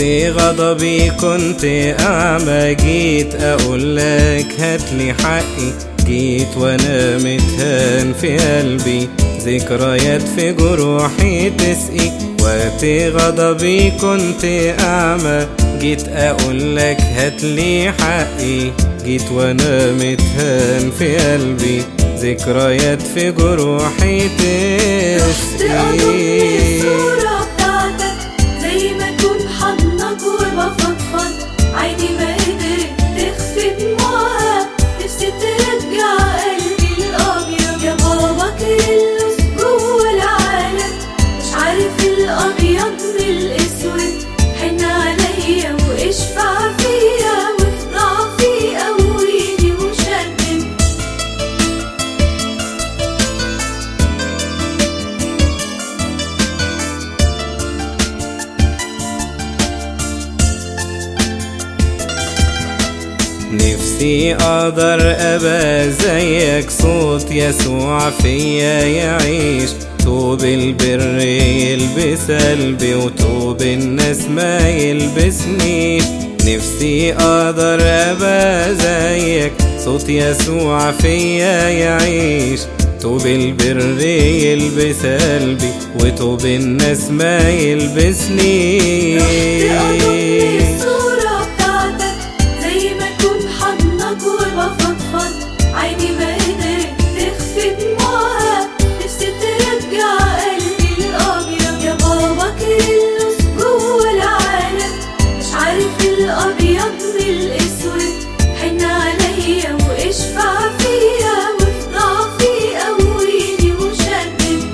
غضبي كنت أعمى جيت أقول لك هاتلي حقي جيت وأنا متهان في قلبي ذكريات في جروحي تسقي وقت غضبي كنت أعمى جيت أقول لك هاتلي حقي جيت وأنا متهان في قلبي ذكريات في جروحي رحت أضمني تسقي الصورة بتاعتك زي ما أكون حضنك وبفضفض عيني ما قدرت تخفي دموعها نفسي ترجع قلبي الأبيض يا بابا كريلوس جوه العالم مش عارف الأبيض من الأسود حن عليا واشفع فيا وفي ضعفي قويني وشدد نفسي اقدر ابقى زيك صوت يسوع فيا يعيش طوب البر يلبس قلبي وطوب الناس ما يلبسني نفسي اقدر ابقى زيك صوت يسوع فيا يعيش طوب البر يلبس قلبي وطوب الناس ما يلبسني أضمني الصورة بتاعتك زي ما أكون حضنك وبفضفض عيني ما قدرت تخفي دموعها نفسي ترجع قلبي الأبيض يا بابا كريلوس جوه العالم مش عارف الأبيض من الأسود حن عليا واشفع فيا وفي ضعفي قويني وشدد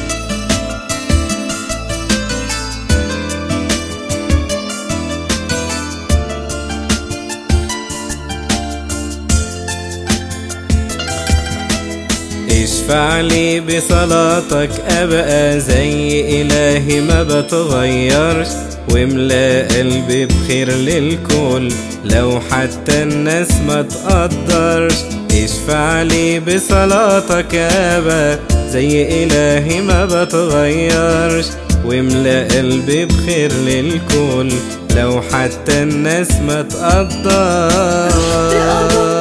اشفع لي بصلاتك ابقى زي الهي ما بتغيرش واملا قلبي بخير للكل لو حتى الناس ما تقدرش اشفع لي بصلاتك ابقى زي الهي ما بتغيرش واملا قلبي بخير للكل لو حتى الناس ما تقدرش